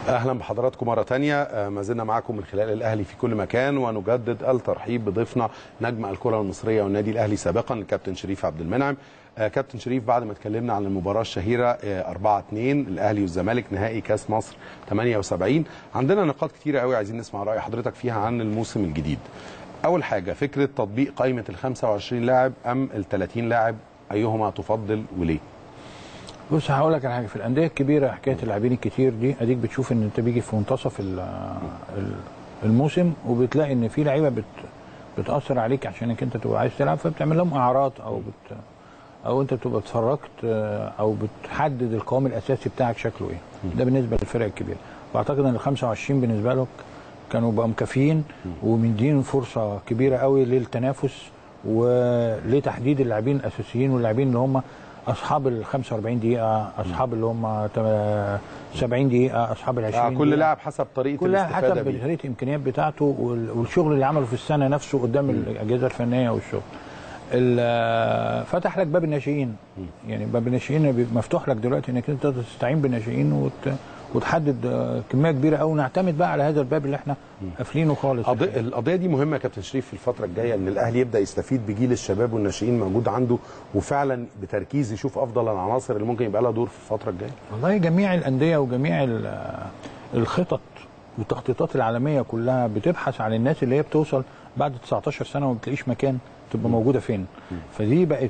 اهلا بحضراتكم مره تانية ما زلنا معكم من خلال الاهلي في كل مكان ونجدد الترحيب بضيفنا نجم الكره المصريه والنادي الاهلي سابقا الكابتن شريف عبد المنعم كابتن شريف بعد ما اتكلمنا عن المباراه الشهيره 4 2 الاهلي والزمالك نهائي كاس مصر 78 عندنا نقاط كتيره قوي عايزين نسمع راي حضرتك فيها عن الموسم الجديد اول حاجه فكره تطبيق قائمه ال 25 لاعب ام ال 30 لاعب ايهما تفضل وليه بص هقول لك على حاجه في الانديه الكبيره حكايه اللاعبين الكتير دي اديك بتشوف ان انت بيجي في منتصف الموسم وبتلاقي ان في لعيبه بت بتاثر عليك عشانك انت تبقى عايز تلعب فبتعمل لهم اعراض او بت او انت بتبقى اتفرجت او بتحدد القوام الاساسي بتاعك شكله ايه ده بالنسبه للفرق الكبيره واعتقد ان ال 25 بالنسبه لك كانوا بقى مكافيين ومدين فرصه كبيره قوي للتنافس ولتحديد اللاعبين الاساسيين واللاعبين اللي هم اصحاب ال 45 دقيقه اصحاب اللي هم 70 دقيقه اصحاب ال 20 كل لاعب حسب طريقه كل لاعب الاستفاده حسب بيه. طريقه الامكانيات بتاعته والشغل اللي عمله في السنه نفسه قدام الاجهزه الفنيه والشغل فتح لك باب الناشئين يعني باب الناشئين مفتوح لك دلوقتي انك انت تقدر تستعين بالناشئين وت... وتحدد كميه كبيره قوي ونعتمد بقى على هذا الباب اللي احنا قافلينه خالص قضي... القضيه دي مهمه يا كابتن شريف في الفتره الجايه ان الاهلي يبدا يستفيد بجيل الشباب والناشئين موجود عنده وفعلا بتركيز يشوف افضل العناصر اللي ممكن يبقى لها دور في الفتره الجايه والله جميع الانديه وجميع الخطط والتخطيطات العالميه كلها بتبحث عن الناس اللي هي بتوصل بعد 19 سنه وما بتلاقيش مكان تبقى موجوده فين فدي بقت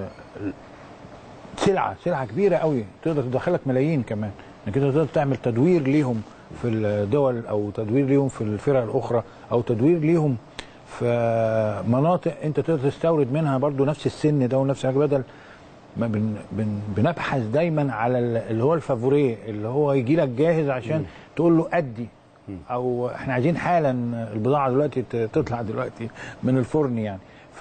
سلعه سلعه كبيره قوي تقدر تدخلك ملايين كمان انك انت تقدر تعمل تدوير ليهم في الدول او تدوير ليهم في الفرق الاخرى او تدوير ليهم في مناطق انت تقدر تستورد منها برضو نفس السن ده ونفس حاجه بدل ما بن بن بنبحث دايما على اللي هو الفافوريه اللي هو يجي لك جاهز عشان م. تقول له ادي او احنا عايزين حالا البضاعه دلوقتي تطلع دلوقتي من الفرن يعني